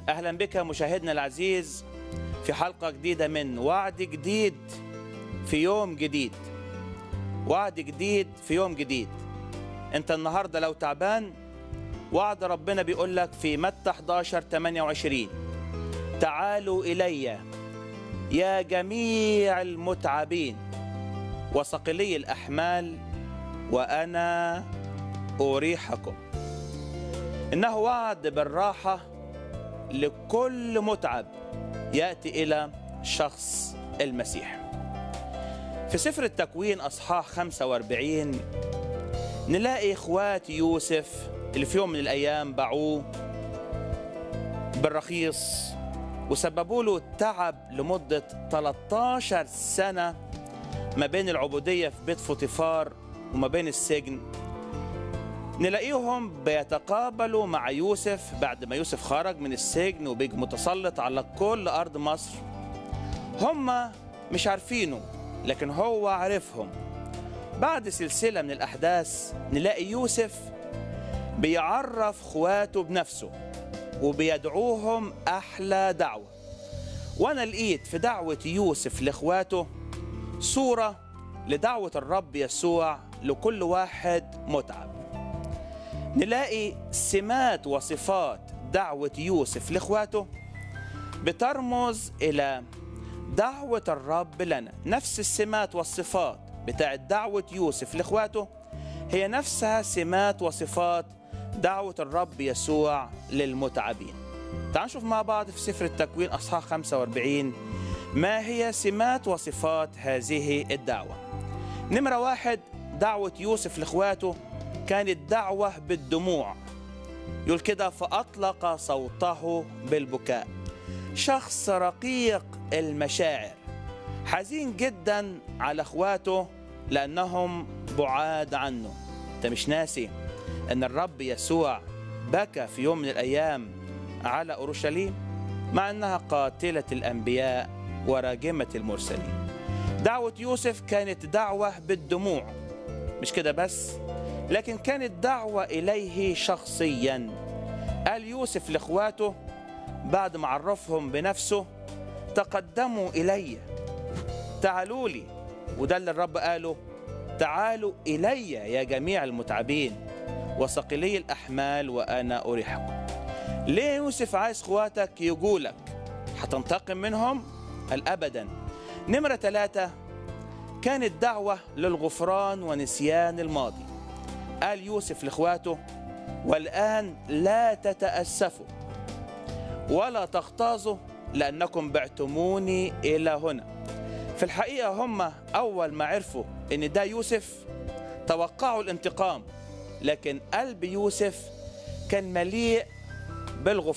اهلا بك مشاهدنا العزيز في حلقه جديده من وعد جديد في يوم جديد وعد جديد في يوم جديد انت النهارده لو تعبان وعد ربنا بيقول لك في متى 11 28 تعالوا الي يا جميع المتعبين وثقلي الاحمال وانا اريحكم انه وعد بالراحه لكل متعب ياتي الى شخص المسيح في سفر التكوين اصحاح 45 نلاقي اخوات يوسف اللي في يوم من الايام باعوه بالرخيص وسببوا له تعب لمده 13 سنه ما بين العبوديه في بيت فوطيفار وما بين السجن نلاقيهم بيتقابلوا مع يوسف بعد ما يوسف خرج من السجن وبيجي متسلط على كل أرض مصر هم مش عارفينه لكن هو عارفهم بعد سلسلة من الأحداث نلاقي يوسف بيعرف خواته بنفسه وبيدعوهم أحلى دعوة وأنا لقيت في دعوة يوسف لإخواته صورة لدعوة الرب يسوع لكل واحد متعب نلاقي سمات وصفات دعوة يوسف لإخواته بترمز إلى دعوة الرب لنا نفس السمات والصفات بتاعت دعوة يوسف لإخواته هي نفسها سمات وصفات دعوة الرب يسوع للمتعبين تعالوا نشوف مع بعض في سفر التكوين أصحاح 45 ما هي سمات وصفات هذه الدعوة نمرة واحد دعوة يوسف لإخواته كانت دعوة بالدموع يقول كده فأطلق صوته بالبكاء شخص رقيق المشاعر حزين جدا على اخواته لأنهم بعاد عنه انت مش ناسي ان الرب يسوع بكى في يوم من الأيام على أورشليم مع أنها قاتلة الأنبياء وراجمة المرسلين دعوة يوسف كانت دعوة بالدموع مش كده بس لكن كانت دعوة إليه شخصيا قال يوسف لإخواته بعد ما عرفهم بنفسه تقدموا إلي تعالوا لي وده اللي الرب قاله تعالوا إلي يا جميع المتعبين وثقلي الأحمال وأنا أريحكم ليه يوسف عايز اخواتك يجولك هتنتقم منهم قال أبدا نمرة ثلاثة كانت دعوة للغفران ونسيان الماضي قال يوسف لاخواته والآن لا تتأسفوا ولا تغتاظوا لأنكم بعتموني إلى هنا في الحقيقة هم أول ما عرفوا إن ده يوسف توقعوا الانتقام لكن قلب يوسف كان مليء بالغفران